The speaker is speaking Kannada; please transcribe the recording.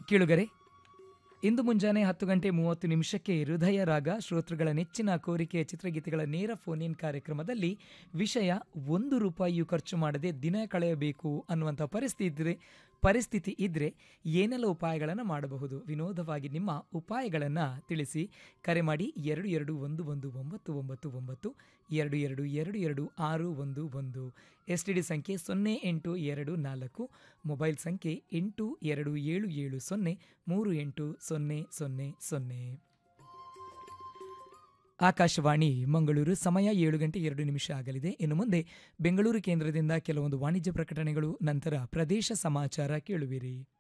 ಕೇಳುಗರೆ ಇಂದು ಮುಂಜಾನೆ ಹತ್ತು ಗಂಟೆ ಮೂವತ್ತು ನಿಮಿಷಕ್ಕೆ ಹೃದಯ ರಾಗ ಶ್ರೋತೃಗಳ ನೆಚ್ಚಿನ ಕೋರಿಕೆಯ ಚಿತ್ರಗೀತೆಗಳ ನೇರ ಫೋನ್ ಇನ್ ಕಾರ್ಯಕ್ರಮದಲ್ಲಿ ವಿಷಯ ಒಂದು ರೂಪಾಯಿಯು ಖರ್ಚು ಮಾಡದೆ ದಿನ ಕಳೆಯಬೇಕು ಅನ್ನುವಂಥ ಪರಿಸ್ಥಿತಿ ಇದ್ರೆ ಪರಿಸ್ಥಿತಿ ಇದ್ರೆ ಏನೆಲ್ಲ ಉಪಾಯಗಳನ್ನು ಮಾಡಬಹುದು ವಿನೋದವಾಗಿ ನಿಮ್ಮ ಉಪಾಯಗಳನ್ನು ತಿಳಿಸಿ ಕರೆ ಮಾಡಿ ಎರಡು ಎರಡು ಒಂದು ಒಂದು ಒಂಬತ್ತು ಒಂಬತ್ತು ಒಂಬತ್ತು ಎರಡು ಎರಡು ಎರಡು ಎರಡು ಆರು ಒಂದು ಒಂದು ಎಸ್ ಟಿ ಡಿ ಸಂಖ್ಯೆ ಸೊನ್ನೆ ಎಂಟು ಎರಡು ನಾಲ್ಕು ಮೊಬೈಲ್ ಸಂಖ್ಯೆ ಎಂಟು ಎರಡು ಏಳು ಏಳು ಸೊನ್ನೆ ಮೂರು ಎಂಟು ಸೊನ್ನೆ ಸೊನ್ನೆ ಸೊನ್ನೆ ಆಕಾಶವಾಣಿ ಮಂಗಳೂರು ಸಮಯ ಏಳು ಗಂಟೆ ಎರಡು ನಿಮಿಷ ಆಗಲಿದೆ ಇನ್ನು ಮುಂದೆ ಬೆಂಗಳೂರು ಕೇಂದ್ರದಿಂದ ಕೆಲವೊಂದು ವಾಣಿಜ್ಯ ಪ್ರಕಟಣೆಗಳು ನಂತರ ಪ್ರದೇಶ ಸಮಾಚಾರ ಕೇಳುವಿರಿ